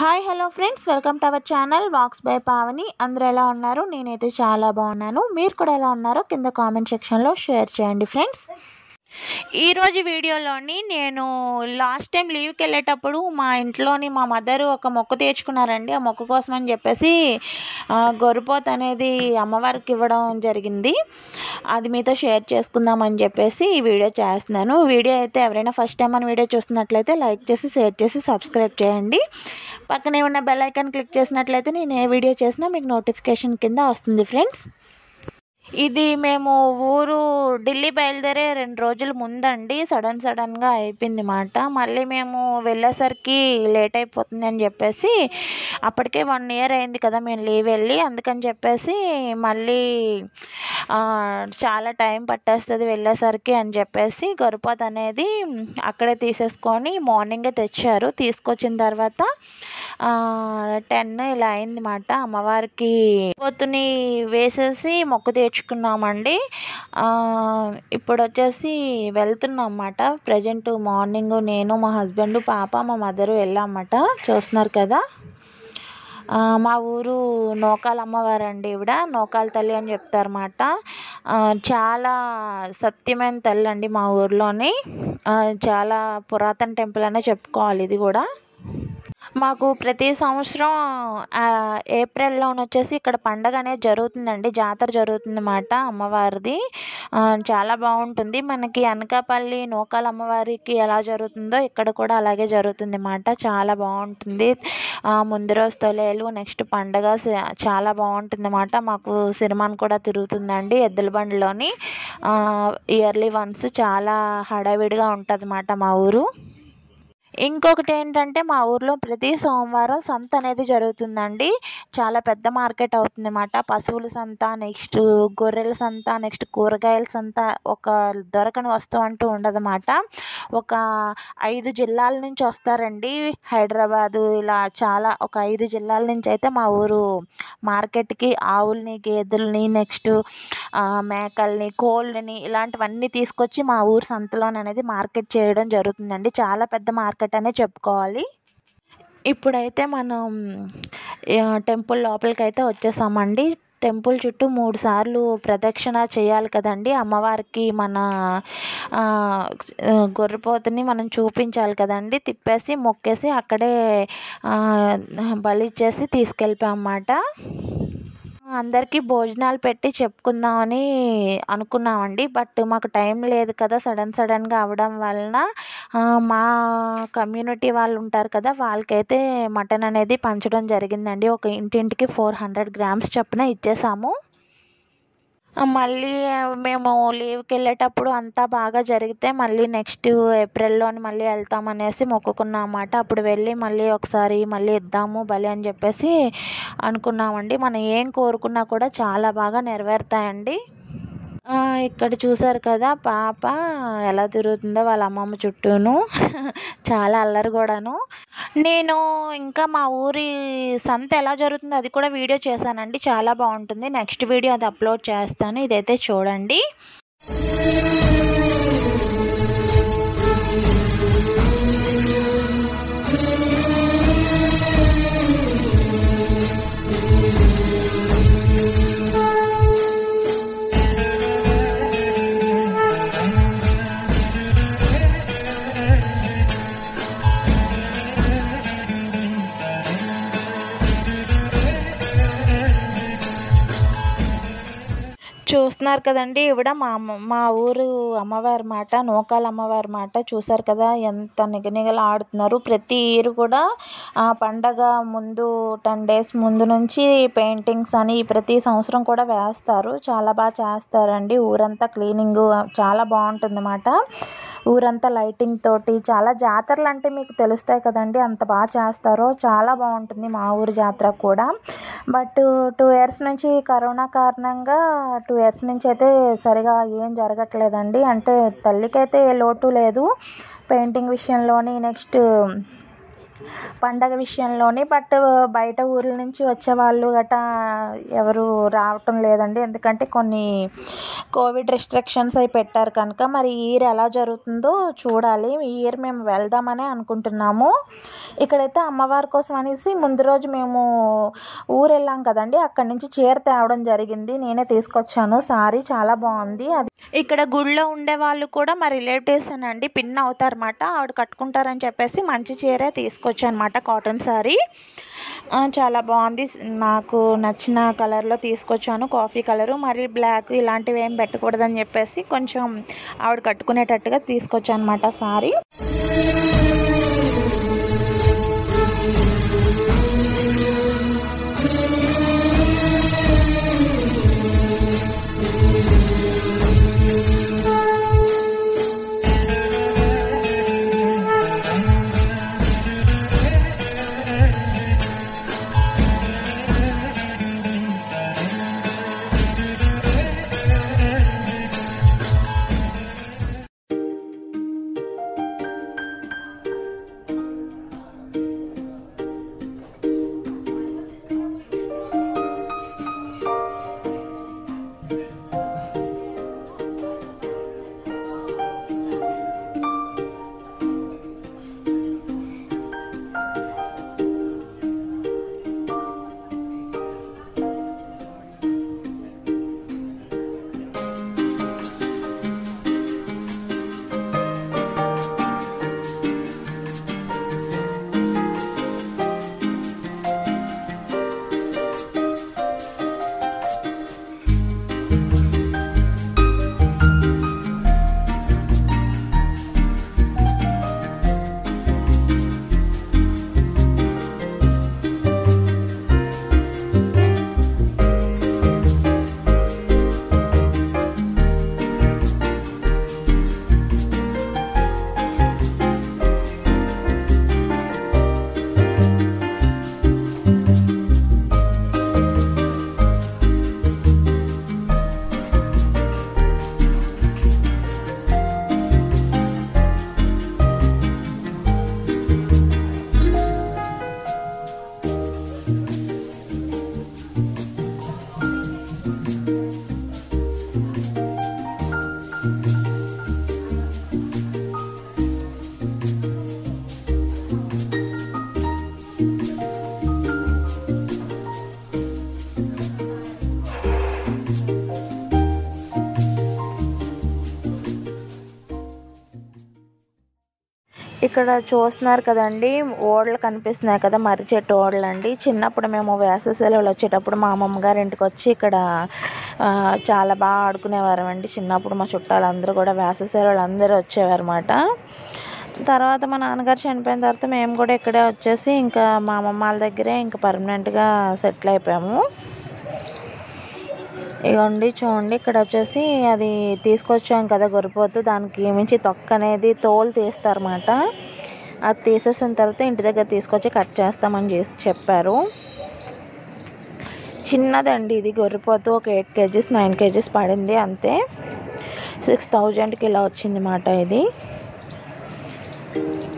hi hello friends welcome to our channel vox by Pavani అందరూ ఎలా ఉన్నారు నేనైతే చాలా బాగున్నాను మీరు కూడా ఎలా ఉన్నారో కింద కామెంట్ సెక్షన్లో షేర్ చేయండి ఫ్రెండ్స్ ఈరోజు వీడియోలోని నేను లాస్ట్ టైం లీవ్కి వెళ్ళేటప్పుడు మా ఇంట్లోని మా మదర్ ఒక మొక్క తెచ్చుకున్నారండి ఆ మొక్క కోసం అని చెప్పేసి ఆ, గొర్రెపోత అనేది అమ్మవారికి ఇవ్వడం జరిగింది అది మీతో షేర్ చేసుకుందామని చెప్పేసి ఈ వీడియో చేస్తున్నాను వీడియో అయితే ఎవరైనా ఫస్ట్ టైం మన వీడియో చూస్తున్నట్లయితే లైక్ చేసి షేర్ చేసి సబ్స్క్రైబ్ చేయండి పక్కనే ఉన్న బెల్ ఐకాన్ క్లిక్ చేసినట్లయితే నేను ఏ వీడియో చేసినా మీకు నోటిఫికేషన్ కింద వస్తుంది ఫ్రెండ్స్ ఇది మేము ఊరు ఢిల్లీ బయలుదేరే రెండు రోజుల ముందండి సడన్ సడన్గా అయిపోయింది మాట మళ్ళీ మేము వెళ్ళేసరికి లేట్ అయిపోతుంది అని చెప్పేసి అప్పటికే వన్ ఇయర్ అయింది కదా మేము లీవ్ వెళ్ళి అందుకని చెప్పేసి మళ్ళీ ఆ, చాలా టైం పట్టేస్తుంది వెళ్ళేసరికి అని చెప్పేసి గొరపాత అనేది అక్కడే తీసేసుకొని మార్నింగే తెచ్చారు తీసుకొచ్చిన తర్వాత టెన్ ఇలా అయింది మాట అమ్మవారికి పొత్తుని వేసేసి మొక్కు తెచ్చుకున్నామండి ఆ, ఇప్పుడు వచ్చేసి వెళ్తున్నాం అన్నమాట ప్రజెంట్ మార్నింగ్ నేను మా హస్బెండ్ పాప మా మదరు వెళ్ళామన్నమాట చూస్తున్నారు కదా ఆ, మా ఊరు నోకాల అమ్మవారు అండి ఈవిడ నోకాల తల్లి అని చెప్తారన్నమాట ఆ, చాలా సత్యమైన తల్లి అండి మా ఊర్లోని ఆ, చాలా పురాతన టెంపుల్ అనే చెప్పుకోవాలి ఇది కూడా మాకు ప్రతి సంవత్సరం ఆ, ఏప్రిల్లోన వచ్చేసి ఇక్కడ పండగ అనేది జరుగుతుందండి జాతర జరుగుతుంది అన్నమాట అమ్మవారిది ఆ, చాలా బాగుంటుంది మనకి అనకాపల్లి నూకాల అమ్మవారికి ఎలా జరుగుతుందో ఇక్కడ కూడా అలాగే జరుగుతుంది అన్నమాట చాలా బాగుంటుంది ఆ, ముందు రోజు తొలేలు నెక్స్ట్ పండగ స- చాలా బాగుంటుంది అన్నమాట మాకు సిరిమాన్ కూడా తిరుగుతుందండి ఎద్దుల బండిలోని ఇయర్లీ వన్స్ చాలా హడావిడిగా ఉంటుంది అన్నమాట మా ఊరు ఇంకొకటి ఏంటంటే మా ఊర్లో ప్రతి సోమవారం సంత అనేది జరుగుతుందండి చాలా పెద్ద మార్కెట్ అవుతుంది అన్నమాట పశువుల సంత నెక్స్ట్ గొర్రెల సంత నెక్స్ట్ కూరగాయల సంత ఒక దొరకని వస్తువు అంటూ ఉండదన్నమాట ఒక ఐదు జిల్లాల నుంచి వస్తారండి హైదరాబాదు ఇలా చాలా ఒక ఐదు జిల్లాల నుంచి అయితే మా ఊరు మార్కెట్కి ఆవుల్ని గేదెల్ని నెక్స్ట్ మేకల్ని కోళ్ళని ఇలాంటివన్నీ తీసుకొచ్చి మా ఊరు సంతలోనే అనేది మార్కెట్ చేయడం జరుగుతుందండి చాలా పెద్ద మార్కెట్ అనే చెప్పుకోవాలి ఇప్పుడైతే మనం ఆ, టెంపుల్ లోపలికి అయితే వచ్చేసామండి టెంపుల్ చుట్టూ మూడు సార్లు ప్రదక్షిణ చేయాలి కదండి అమ్మవారికి మన ఆ, గొర్రెపోతుని మనం చూపించాలి కదండి తిప్పేసి మొక్కేసి అక్కడే ఆ, బలి ఇచ్చేసి తీసుకెళ్ళిపోయామన్నమాట అందరికీ భోజనాలు పెట్టి చెప్పుకుందామని అనుకున్నామండి బట్ మాకు టైం లేదు కదా సడన్ సడన్గా అవడం వలన ఆ, మా కమ్యూనిటీ వాళ్ళు ఉంటారు కదా వాళ్ళకైతే మటన్ అనేది పంచడం జరిగిందండి ఒక ఇంటింటికి ఫోర్ హండ్రెడ్ గ్రామ్స్ చొప్పున ఇచ్చేసాము ఆ, మళ్ళీ మేము లీవ్కి వెళ్ళేటప్పుడు అంతా బాగా జరిగితే మళ్ళీ నెక్స్ట్ ఏప్రిల్లోని మళ్ళీ వెళ్తామనేసి మొక్కుకున్నాం అన్నమాట అప్పుడు వెళ్ళి మళ్ళీ ఒకసారి మళ్ళీ ఇద్దాము బలి అని చెప్పేసి అనుకున్నామండి మనం ఏం కోరుకున్నా కూడా చాలా బాగా నెరవేరుతాయండి ఆ, ఇక్కడ చూసారు కదా పాప ఎలా తిరుగుతుందో వాళ్ళ అమ్మమ్మ చుట్టూను చాలా అల్లరి కూడాను నేను ఇంకా మా ఊరి సంత ఎలా జరుగుతుందో అది కూడా వీడియో చేశానండి చాలా బాగుంటుంది నెక్స్ట్ వీడియో అది అప్లోడ్ చేస్తాను ఇదైతే చూడండి చూస్తున్నారు కదండి ఇవిడ మా అమ్మ మా ఊరు అమ్మవారి మాట నూకాల అమ్మవారి మాట చూసారు కదా ఎంత నిగనిగలు ఆడుతున్నారు ప్రతి ఇయర్ కూడా ఆ పండగ ముందు టెన్ డేస్ ముందు నుంచి పెయింటింగ్స్ అని ప్రతి సంవత్సరం కూడా వేస్తారు చాలా బాగా చేస్తారండి ఊరంతా క్లీనింగ్ చాలా బాగుంటుంది అన్నమాట ఊరంతా లైటింగ్ తోటి చాలా జాతరలు అంటే మీకు తెలుస్తాయి కదండి అంత బాగా చేస్తారో చాలా బాగుంటుంది మా ఊరు జాతర కూడా బట్ టూ ఇయర్స్ నుంచి కరోనా కారణంగా టూ ఇయర్స్ నుంచి అయితే సరిగా ఏం జరగట్లేదండి అంటే తల్లికైతే ఏ లోటు లేదు పెయింటింగ్ విషయంలోని నెక్స్ట్ పండగ విషయంలోని బట్ బయట ఊర్ల నుంచి వచ్చే వాళ్ళు గటా ఎవరు రావటం లేదండి ఎందుకంటే కొన్ని కోవిడ్ రెస్ట్రిక్షన్స్ అవి పెట్టారు కనుక మరి ఈ ఇయర్ ఎలా జరుగుతుందో చూడాలి ఈ ఇయర్ మేము వెళ్దామని అనుకుంటున్నాము ఇక్కడైతే అమ్మవారి కోసం అనేసి ముందు రోజు మేము ఊరు వెళ్ళాం కదండి అక్కడి నుంచి చీర తేవడం జరిగింది నేనే తీసుకొచ్చాను సారీ చాలా బాగుంది అది ఇక్కడ గుళ్ళో ఉండే వాళ్ళు కూడా మా రిలేటివ్స్ అండి పిన్ అవుతారన్నమాట ఆవిడ కట్టుకుంటారని చెప్పేసి మంచి చీరే తీసుకొచ్చాను అనమాట కాటన్ సారీ ఆ, చాలా బాగుంది నాకు నచ్చిన కలర్లో తీసుకొచ్చాను కాఫీ కలరు మరి బ్లాక్ ఇలాంటివి ఏం పెట్టకూడదని చెప్పేసి కొంచెం ఆవిడ కట్టుకునేటట్టుగా తీసుకొచ్చాను అనమాట సారీ ఇక్కడ చూస్తున్నారు కదండి ఓడలు కనిపిస్తున్నాయి కదా మర్రి చెట్టు ఓడలు అండి చిన్నప్పుడు మేము వేసవి సెలవులు వచ్చేటప్పుడు మా అమ్మమ్మ గారి ఇంటికి వచ్చి ఇక్కడ ఆ, చాలా బాగా ఆడుకునేవారం అండి చిన్నప్పుడు మా చుట్టాలందరూ కూడా వేసవి సెలవులు అందరూ వచ్చేవారు అన్నమాట తర్వాత మా నాన్నగారు చనిపోయిన తర్వాత మేము కూడా ఇక్కడే వచ్చేసి ఇంకా మా అమ్మమ్మ వాళ్ళ దగ్గరే ఇంకా పర్మనెంట్గా సెటిల్ అయిపోయాము ఇగోండి చూడండి ఇక్కడ వచ్చేసి అది తీసుకొచ్చాం కదా గొరిపోతు దానికి మించి తొక్క అనేది తోలు తీస్తారన్నమాట అది తీసేసిన తర్వాత ఇంటి దగ్గర తీసుకొచ్చి కట్ చేస్తామని చేసి చెప్పారు చిన్నదండి ఇది గొర్రెపోతు ఒక ఎయిట్ కేజీస్ నైన్ కేజీస్ పడింది అంతే సిక్స్ థౌజండ్కి ఇలా వచ్చింది మాట ఇది